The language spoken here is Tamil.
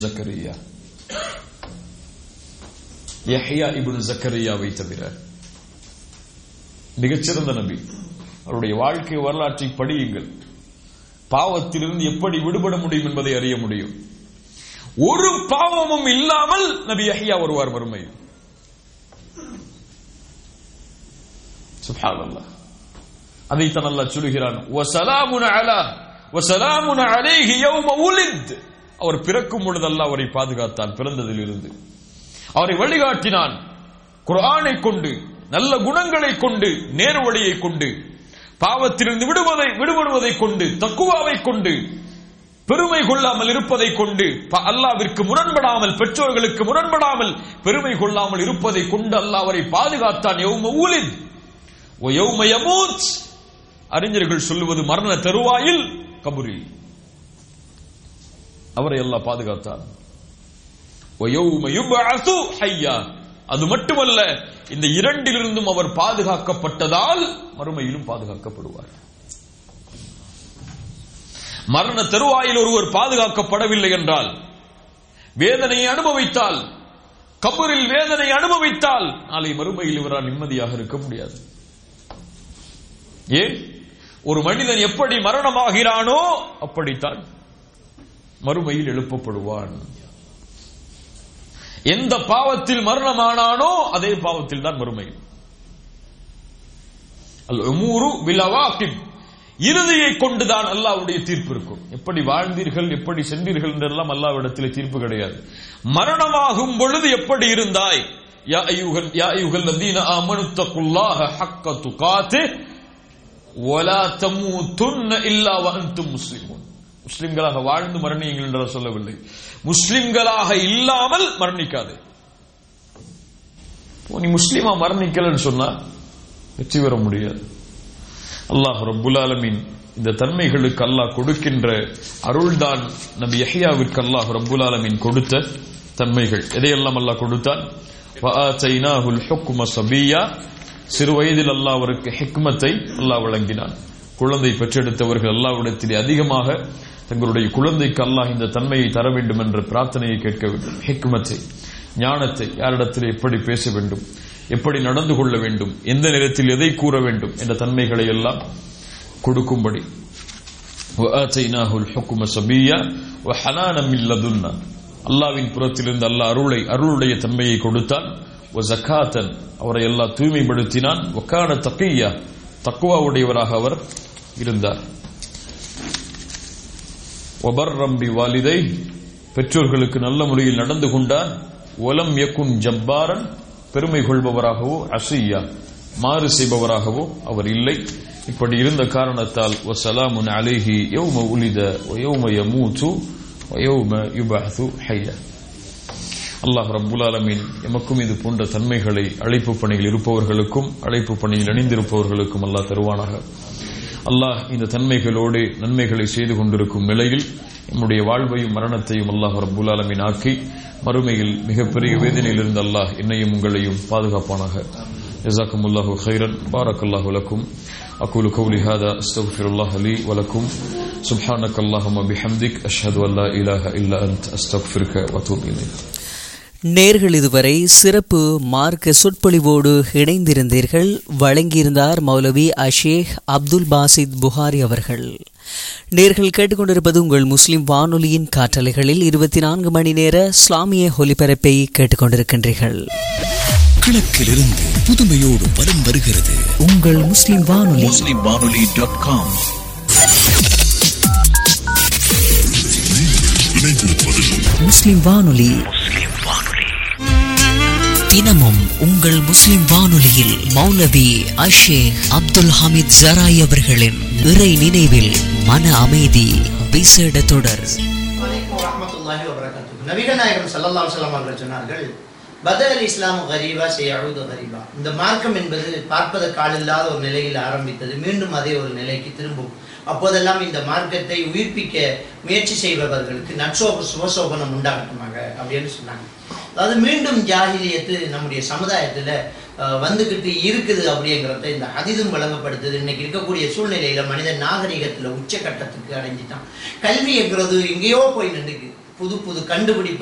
ஜக்கரியா யஹ்யா இப்னு ஜக்கரியாவை தவிர மிகச்சிறந்த நபி அவருடைய வாழ்க்கை வரலாற்றை படியுங்கள் பாவத்திலிருந்து எப்படி விடுபட முடியும் என்பதை அறிய முடியும் ஒரு பாவமும் இல்லாமல் நபி யஹ்யா வருவார் வறுமையில் சுப்ஹானல்லாஹ் அதைத்தான் அல்லாஹ் சொல்கிறான் வசலாமுன அலா வசலாமுன அலைஹி யௌம உலித் அவர் பிறக்கும் பொழுது அல்லாஹ் அவரை பாதுகாத்தான் பிறந்ததிலிருந்து அவரை வழிகாட்டினான் குர்ஆனை கொண்டு நல்ல குணங்களை கொண்டு நேர்வழியை கொண்டு பாவத்திலிருந்து விடுவதை விடுபடுவதை கொண்டு தக்குவாவை கொண்டு பெருமை கொள்ளாமல் இருப்பதை கொண்டு ப- அல்லாவிற்கு முரண்படாமல் பெற்றோர்களுக்கு முரண்படாமல் பெருமை கொள்ளாமல் இருப்பதை கொண்டு அல்லாஹ் அவரை பாதுகாத்தான் யௌம ஊலித் வ யௌம யமூத் அறிஞர்கள் சொல்லுவது மரண தருவாயில் கபூரில் அவரை அல்லாஹ் பாதுகாத்தான் வ யௌம யுப்அஸு ஹய்யா அது மட்டுமல்ல இந்த இரண்டிலிருந்தும் அவர் பாதுகாக்கப்பட்டதால் மறுமையிலும் பாதுகாக்கப்படுவார் மரண தருவாயில் ஒருவர் பாதுகாக்கப்படவில்லை என்றால் வேதனையை அனுபவித்தால் கபரில் வேதனை அனுபவித்தால் நாளை மறுமையில் இவரால் நிம்மதியாக இருக்க முடியாது ஏன் ஒரு மனிதன் எப்படி மரணமாகிறானோ அப்படித்தான் மறுமையில் எழுப்பப்படுவான் எந்த பாவத்தில் மரணமானானோ அதே பாவத்தில் தான் மறுமை அல் உமூரு பில் அவாகிப் இறுதியை கொண்டுதான் அல்லாஹ்வுடைய தீர்ப்பு இருக்கும் எப்படி வாழ்ந்தீர்கள் எப்படி சென்றீர்கள் என்றெல்லாம் அல்லாஹ்விடத்தில் தீர்ப்பு கிடையாது மரணமாகும் பொழுது எப்படி இருந்தாய் யா அய்யுகல் யா அய்யுகல் லதீன ஆமனு தக்குல்லாஹ ஹக்க துகாத்தே வலா தமூதுன்ன இல்லா வஅன்தும் முஸ்லிமூன் முஸ்லிம்களாக வாழ்ந்து மரணியுங்கள் என்று சொல்லவில்லை முஸ்லிம்களாக இல்லாமல் மரணிக்காது இப்போ நீ முஸ்லிமா மரணிக்கலன்னு சொன்னா வெற்றி பெற முடியாது அல்லாஹ் ரப்புல் ஆலமீன் இந்த தன்மைகளுக்கு அல்லாஹ் கொடுக்கின்ற அருள்தான் நபி யஹ்யாவிற்கு அல்லாஹ் ரப்புல் ஆலமீன் கொடுத்த தன்மைகள் எதையெல்லாம் அல்லாஹ் கொடுத்தான் வஆதைனாஹுல் ஹுக்ம சபியா சிறு வயதில் அல்லாஹ் அவருக்கு ஹிக்மத்தை அல்லாஹ் வழங்கினான் குழந்தை பெற்றெடுத்தவர்கள் அல்லாஹ்விடத்திலே அதிகமாக தங்களுடைய குழந்தைக்கு அல்லாஹ் இந்த தன்மையை தர வேண்டும் என்ற பிரார்த்தனையை கேட்க வேண்டும் ஹிக்மத்தை ஞானத்தை யாரிடத்தில் எப்படி பேச வேண்டும் எப்படி நடந்து கொள்ள வேண்டும் எந்த நேரத்தில் எதை கூற வேண்டும் என்ற தன்மைகளை எல்லாம் கொடுக்கும்படி وآتيناه الحكم صبيا وحنانا من لدنا அல்லாவின் புறத்திலிருந்து அல்லாஹ் அருளை அருளுடைய தன்மையை கொடுத்தான் ஜக்காத்தன் அவரை எல்லாம் தூய்மைப்படுத்தினான் வக்கான தக்கையா தக்குவாவுடையவராக அவர் இருந்தார் ஒபர்ரம்பி வாலிதை பெற்றோர்களுக்கு நல்ல முறையில் நடந்து கொண்டார் ஒலம் யக்குன் ஜப்பாரன் பெருமை கொள்பவராகவோ அசியா மாறு செய்பவராகவோ அவர் இல்லை இப்படி இருந்த காரணத்தால் வசலாமுன் அலைஹி யௌம உலித வயௌம யமூது வயௌம யுபஅது ஹய்யா அல்லாஹ் ரப்புல் ஆலமீன் எமக்கும் இது போன்ற தன்மைகளை அழைப்பு பணியில் இருப்பவர்களுக்கும் அழைப்பு பணியில் இணைந்திருப்பவர்களுக்கும் அல்லாஹ் தருவானாக அல்லாஹ் இந்த தன்மைகளோடு நன்மைகளை செய்து கொண்டிருக்கும் நிலையில் நம்முடைய வாழ்வையும் மரணத்தையும் அல்லாஹ் ரப்புல் ஆலமீன் ஆக்கி மறுமையில் மிகப்பெரிய வேதனையில் இருந்து அல்லாஹ் என்னையும் உங்களையும் பாதுகாப்பானாக جزاكم الله خيرا بارك الله لكم أقول قولي هذا أستغفر الله لي ولكم سبحانك اللهم بحمدك أشهد أن لا إله إلا أنت أستغفرك وأتوب إليك நேர்கள் இதுவரை சிறப்பு மார்க்க சொற்பொழிவோடு இணைந்திருந்தீர்கள் வழங்கியிருந்தார் மௌலவி அஷேக் அப்துல் பாசித் புகாரி அவர்கள் நேர்கள் கேட்டுக்கொண்டிருப்பது உங்கள் முஸ்லிம் வானொலியின் காற்றலைகளில் இருபத்தி நான்கு மணி நேர இஸ்லாமிய ஒலிபரப்பை கேட்டுக்கொண்டிருக்கின்றீர்கள் கிழக்கிலிருந்து புதுமையோடு வலம் வருகிறது உங்கள் முஸ்லிம் வானொலி முஸ்லிம் வானொலி டாட் காம் முஸ்லிம் வானொலி தினமும் உங்கள் முஸ்லிம் வானொலியில் மௌலவி அஷேக் அப்துல் ஹமீத் ஜராய் அவர்களின் இறை நினைவில் மன அமைதி விசேட தொடர் வலைக்கும் வரஹ்மத்துல்லாஹி வபரகாத்துஹு. நபிகள் நாயகம் ஸல்லல்லாஹு அலைஹி வஸல்லம் அவர்கள் சொன்னார்கள் பதல் இஸ்லாம் கரீபா செய்யழுது கரீபா இந்த மார்க்கம் என்பது பார்ப்பதற்கு ஆளில்லாத ஒரு நிலையில் ஆரம்பித்தது மீண்டும் அதே ஒரு நிலைக்கு திரும்பும் அப்போதெல்லாம் இந்த மார்க்கத்தை உயிர்ப்பிக்க முயற்சி செய்பவர்களுக்கு நற்சோக சுபசோபனம் உண்டாகட்டுமாக அப்படின்னு சொன்னாங்க அதாவது மீண்டும் ஜாகிலியத்து நம்முடைய சமுதாயத்துல அஹ், வந்துகிட்டு இருக்குது அப்படிங்கிறத இந்த அதிதும் வழங்கப்படுத்துது இன்னைக்கு இருக்கக்கூடிய சூழ்நிலையில மனிதன் நாகரிகத்துல உச்சக்கட்டத்துக்கு அடைஞ்சிட்டான் கல்விங்கிறது எங்கேயோ போய் நின்றுக்கு புது புது கண்டுபிடிப்பு